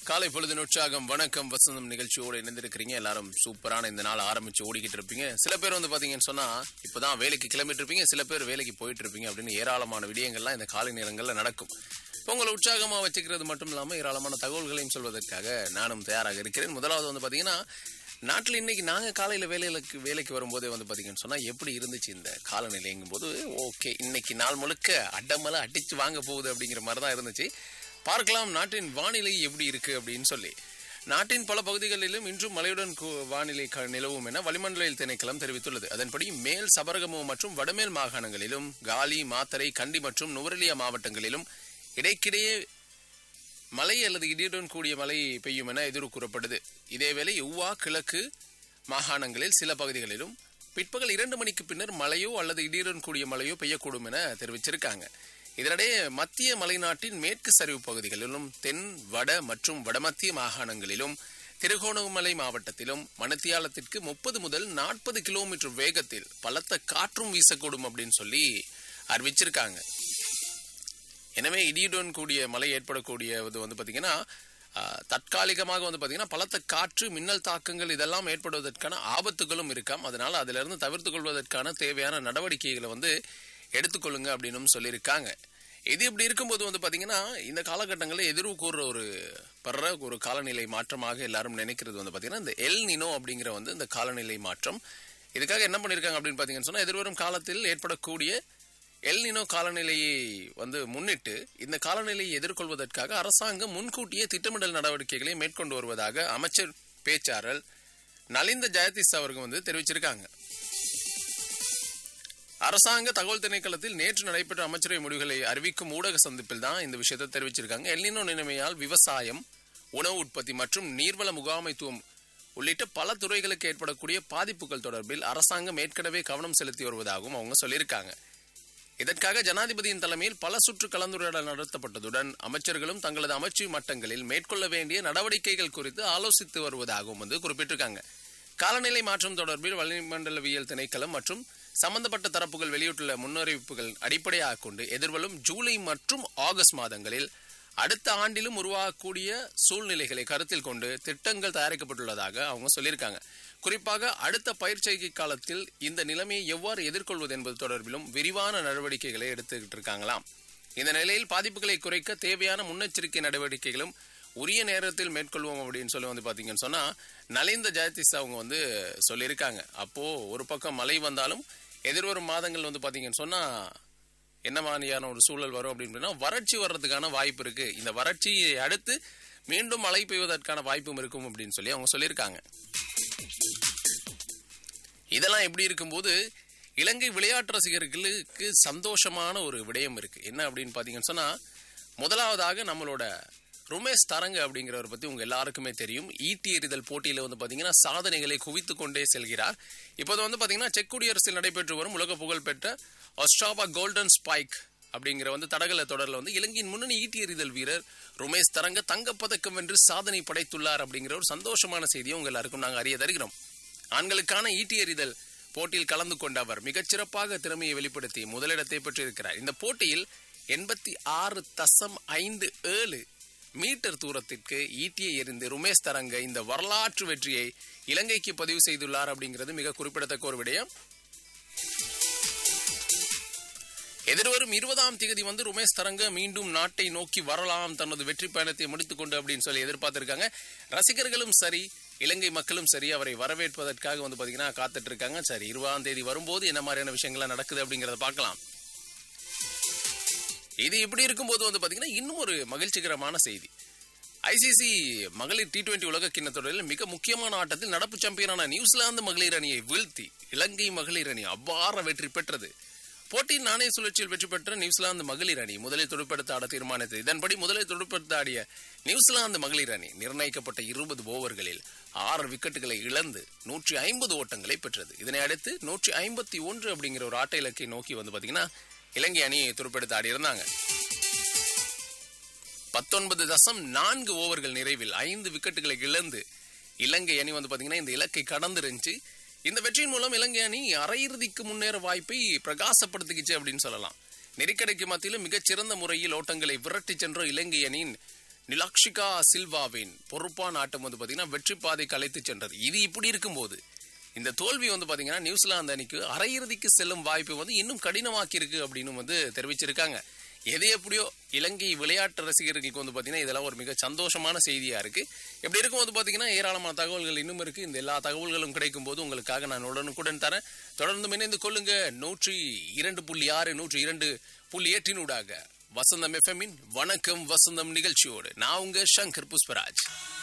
காலை பொழுது உற்சாகம் வணக்கம் வசந்தம் நிகழ்ச்சியோடு இணைந்திருக்கிறீங்க எல்லாரும் சூப்பரான இந்த நாள் ஆரம்பிச்சு ஓடிக்கிட்டு இருப்பீங்க சில பேர் வந்து பாத்தீங்கன்னு சொன்னா இப்பதான் வேலைக்கு கிளம்பிட்டு இருப்பீங்க சில பேர் வேலைக்கு போயிட்டு இருப்பீங்க அப்படின்னு ஏராளமான விடயங்கள்லாம் இந்த காலை நேரங்கள்ல நடக்கும் இப்போ உங்களை உற்சாகமா வச்சுக்கிறது மட்டும் இல்லாம ஏராளமான தகவல்களையும் சொல்வதற்காக நானும் தயாராக இருக்கிறேன் முதலாவது வந்து பாத்தீங்கன்னா நாட்டில் இன்னைக்கு நாங்க காலையில வேலைகளுக்கு வேலைக்கு வரும்போதே வந்து பாத்தீங்கன்னு சொன்னா எப்படி இருந்துச்சு இந்த காலநிலைங்கும் போது ஓகே இன்னைக்கு நாள் முழுக்க அடமலை அடிச்சு வாங்க போகுது அப்படிங்கிற மாதிரி தான் இருந்துச்சு பார்க்கலாம் நாட்டின் வானிலை எப்படி இருக்கு அப்படின்னு சொல்லி நாட்டின் பல பகுதிகளிலும் இன்றும் மழையுடன் கூ- வானிலை க- நிலவும் என வளிமண்டல திணைக்களம் தெரிவித்துள்ளது அதன்படி மேல் சபரகமு மற்றும் வடமேல் மாகாணங்களிலும் காலி மாத்தறை கண்டி மற்றும் நுவரெலியா மாவட்டங்களிலும் இடைக்கிடையே மழை அல்லது இடியுடன் கூடிய மழை பெய்யும் என எதிர் கூறப்படுது இதேவேளை உவா கிழக்கு மாகாணங்களில் சில பகுதிகளிலும் பிற்பகல் இரண்டு மணிக்கு பின்னர் மழையோ அல்லது இடியுடன் கூடிய மழையோ பெய்யக்கூடும் என தெரிவிச்சிருக்காங்க இதனிடையே மத்திய மலைநாட்டின் மேற்கு சரிவு பகுதிகளிலும் தென் வட மற்றும் வடமத்திய மாகாணங்களிலும் திருகோணமலை மாவட்டத்திலும் மணத்தியாலத்திற்கு முப்பது முதல் நாற்பது கிலோமீட்டர் வேகத்தில் பலத்த காற்றும் வீசக்கூடும் அப்படின்னு சொல்லி அறிவிச்சிருக்காங்க எனவே இடியுடன் கூடிய மழை ஏற்படக்கூடியது வந்து பாத்தீங்கன்னா ஆஹ், தற்காலிகமாக வந்து பாத்தீங்கன்னா பலத்த காற்று மின்னல் தாக்கங்கள் இதெல்லாம் ஏற்படுவதற்கான ஆபத்துகளும் இருக்காம் அதனால அதுல இருந்து தவிர்த்து கொள்வதற்கான தேவையான நடவடிக்கைகளை வந்து எடுத்துக்கொள்ளுங்க அப்படின்னு சொல்லியிருக்காங்க இது இப்படி இருக்கும்போது வந்து பாத்தீங்கன்னா இந்த காலகட்டங்களில் எதிர்வு கூறுற ஒரு படுற ஒரு காலநிலை மாற்றமாக எல்லாரும் நினைக்கிறது வந்து பாத்தீங்கன்னா இந்த எல் நினோ அப்படிங்கிற வந்து இந்த காலநிலை மாற்றம் இதுக்காக என்ன பண்ணியிருக்காங்க அப்படின்னு பாத்தீங்கன்னு சொன்னா எதிர்வரும் காலத்தில் ஏற்படக்கூடிய எல்னினோ காலநிலையை வந்து முன்னிட்டு இந்த காலநிலையை எதிர்கொள்வதற்காக அரசாங்கம் முன்கூட்டியே திட்டமிடல் நடவடிக்கைகளை மேற்கொண்டு வருவதாக அமைச்சர் பேச்சாளர் நலிந்த ஜெயதீஸ் அவர்கள் வந்து தெரிவிச்சிருக்காங்க அரசாங்க தகவல் திணைக்களத்தில் நேற்று நடைபெற்ற அமைச்சரவை முடிவுகளை அறிவிக்கும் ஊடக சந்திப்பில் தான் இந்த விஷயத்தை தெரிவிச்சிருக்காங்க எல்னினோ நிலைமையால் விவசாயம் உணவு உற்பத்தி மற்றும் நீர்வள முகாமைத்துவம் உள்ளிட்ட பல துறைகளுக்கு ஏற்படக்கூடிய பாதிப்புகள் தொடர்பில் அரசாங்கம் ஏற்கனவே கவனம் செலுத்தி வருவதாகவும் அவங்க சொல்லியிருக்காங்க இதற்காக ஜனாதிபதியின் தலைமையில் பல சுற்று கலந்துரையாடல் நடத்தப்பட்டதுடன் அமைச்சர்களும் தங்களது அமைச்சு மட்டங்களில் மேற்கொள்ள வேண்டிய நடவடிக்கைகள் குறித்து ஆலோசித்து வருவதாகவும் வந்து குறிப்பிட்டிருக்காங்க காலநிலை மாற்றம் தொடர்பில் வளிமண்டலவியல் திணைக்களம் மற்றும் சம்பந்தப்பட்ட தரப்புகள் வெளியிட்டுள்ள முன்னறிவிப்புகள் அடிப்படையாக கொண்டு எதிர்வரும் ஜூலை மற்றும் ஆகஸ்ட் மாதங்களில் அடுத்த ஆண்டிலும் உருவாகக்கூடிய சூழ்நிலைகளை கருத்தில் கொண்டு திட்டங்கள் தயாரிக்கப்பட்டுள்ளதாக அவங்க சொல்லியிருக்காங்க குறிப்பாக அடுத்த பயிற்சிகை காலத்தில் இந்த நிலைமையை எவ்வாறு எதிர்கொள்வது என்பது தொடர்பிலும் விரிவான நடவடிக்கைகளை எடுத்துக்கிட்டு இருக்காங்களாம் இந்த நிலையில் பாதிப்புகளை குறைக்க தேவையான முன்னெச்சரிக்கை நடவடிக்கைகளும் உரிய நேரத்தில் மேற்கொள்வோம் அப்படின்னு சொல்லி வந்து பாத்தீங்கன்னு சொன்னா நலிந்த ஜெயதிஸ் அவங்க வந்து சொல்லியிருக்காங்க அப்போ ஒரு பக்கம் மழை வந்தாலும் எதிர்வரும் மாதங்கள் வந்து பாத்தீங்கன்னு சொன்னா என்ன மாதிரியான ஒரு சூழல் வரும் அப்படின்னா வறட்சி வர்றதுக்கான வாய்ப்பு இருக்கு இந்த வறட்சியை அடுத்து மீண்டும் மழை பெய்வதற்கான வாய்ப்பும் இருக்கும் அப்படின்னு சொல்லி அவங்க சொல்லியிருக்காங்க இதெல்லாம் எப்படி இருக்கும்போது இலங்கை விளையாட்டு ரசிகர்களுக்கு சந்தோஷமான ஒரு விடயம் இருக்கு என்ன அப்படின்னு பாத்தீங்கன்னு சொன்னா முதலாவதாக நம்மளோட ருமேஷ் தரங்க அப்படிங்கிறவர் பத்தி உங்க எல்லாருக்குமே தெரியும் ஈட்டி எறிதல் போட்டியில வந்து பாத்தீங்கன்னா சாதனைகளை குவித்து கொண்டே செல்கிறார் இப்போது வந்து பாத்தீங்கன்னா செக் குடியரசில் நடைபெற்று வரும் உலக புகழ்பெற்ற ஒஸ்ட்ராவா கோல்டன் ஸ்பைக் அப்படிங்கிற வந்து தடகள தொடர்ல வந்து இலங்கையின் முன்னணி ஈட்டி எறிதல் வீரர் ருமேஷ் தரங்க தங்கப்பதக்கம் வென்று சாதனை படைத்துள்ளார் அப்படிங்கிற ஒரு சந்தோஷமான செய்தியை உங்க எல்லாருக்கும் நாங்க அறிய தருகிறோம் ஆண்களுக்கான ஈட்டி எறிதல் போட்டியில் கலந்து கொண்ட அவர் மிகச்சிறப்பாக திறமையை வெளிப்படுத்தி முதலிடத்தை பெற்றிருக்கிறார் இந்த போட்டியில் எண்பத்தி ஆறு தசம் ஐந்து ஏழு மீட்டர் தூரத்திற்கு ஈட்டியை எறிந்து ருமேஷ் தரங்க இந்த வரலாற்று வெற்றியை இலங்கைக்கு பதிவு செய்துள்ளார் அப்படிங்கிறது மிக குறிப்பிடத்தக்க ஒரு விடயம் எதிர்வரும் இருபதாம் தேதி வந்து ருமேஷ் தரங்க மீண்டும் நாட்டை நோக்கி வரலாம் தனது வெற்றி பயணத்தை முடித்துக் கொண்டு அப்படின்னு சொல்லி எதிர்பார்த்திருக்காங்க ரசிகர்களும் சரி இலங்கை மக்களும் சரி அவரை வரவேற்பதற்காக வந்து பாத்தீங்கன்னா காத்துட்டு இருக்காங்க சரி இருபதாம் தேதி வரும்போது என்ன மாதிரியான விஷயங்கள்லாம் நடக்குது அப்படிங்கறத பார்க்கலாம் இது இப்படி இருக்கும்போது வந்து பாத்தீங்கன்னா இன்னும் ஒரு மகிழ்ச்சிகரமான செய்தி ஐசிசி மகளிர் டி டுவெண்டி உலக கிண்ண தொடரில் மிக முக்கியமான ஆட்டத்தில் நடப்பு சாம்பியனான நியூசிலாந்து மகளிர் அணியை வீழ்த்தி இலங்கை மகளிர் அணி அபார வெற்றி பெற்றது போட்டியின் நாணய சுழற்சியில் வெற்றி பெற்ற நியூசிலாந்து மகளிர் அணி முதலில் துடுப்படுத்த ஆட தீர்மானித்தது இதன்படி முதலில் துடுப்படுத்த ஆடிய நியூசிலாந்து மகளிர் அணி நிர்ணயிக்கப்பட்ட இருபது ஓவர்களில் ஆறு விக்கெட்டுகளை இழந்து நூற்றி ஐம்பது ஓட்டங்களை பெற்றது இதனை அடுத்து நூற்றி ஐம்பத்தி ஒன்று அப்படிங்கிற ஒரு ஆட்ட இலக்கை நோக்கி வந்து பாத்தீங்கன்னா இலங்கை அணி துடுப்படுத்த ஆடி இருந்தாங்க பத்தொன்பது தசம் நான்கு ஓவர்கள் நிறைவில் ஐந்து விக்கெட்டுகளை இழந்து இலங்கை அணி வந்து பாத்தீங்கன்னா இந்த இலக்கை கடந்துருந்துச்சு இந்த வெற்றியின் மூலம் இலங்கை அணி அரையிறுதிக்கு முன்னேற வாய்ப்பை பிரகாசப்படுத்திக்கிச்சு அப்படின்னு சொல்லலாம் நெருக்கடிக்கு மத்தியிலும் மிகச்சிறந்த முறையில் ஓட்டங்களை விரட்டி சென்ற இலங்கை அணியின் நிலாக்ஷிகா சில்வாவின் பொறுப்பான ஆட்டம் வந்து பாத்தீங்கன்னா வெற்றி பாதை கலைத்து சென்றது இது இப்படி இருக்கும்போது இந்த தோல்வி வந்து பாத்தீங்கன்னா நியூசிலாந்து அணிக்கு அரையிறுதிக்கு செல்லும் வாய்ப்பு வந்து இன்னும் கடினமாக்கி இருக்கு அப்படின்னு வந்து தெரிவிச்சிருக்காங்க எது எப்படியோ இலங்கை விளையாட்டு ரசிகர்களுக்கு வந்து பாத்தீங்கன்னா இதெல்லாம் ஒரு மிக சந்தோஷமான செய்தியா இருக்கு எப்படி இருக்கும் வந்து பாத்தீங்கன்னா ஏராளமான தகவல்கள் இன்னும் இருக்கு இந்த எல்லா தகவல்களும் கிடைக்கும் போது உங்களுக்காக நான் உடனுக்குடன் தரேன் தொடர்ந்து இணைந்து கொள்ளுங்க நூற்றி இரண்டு புள்ளி ஆறு நூற்றி இரண்டு புள்ளி எட்டினூடாக வசந்தம் எஃப்எம்மின் வணக்கம் வசந்தம் நிகழ்ச்சியோடு நான் உங்க சங்கர் புஷ்பராஜ்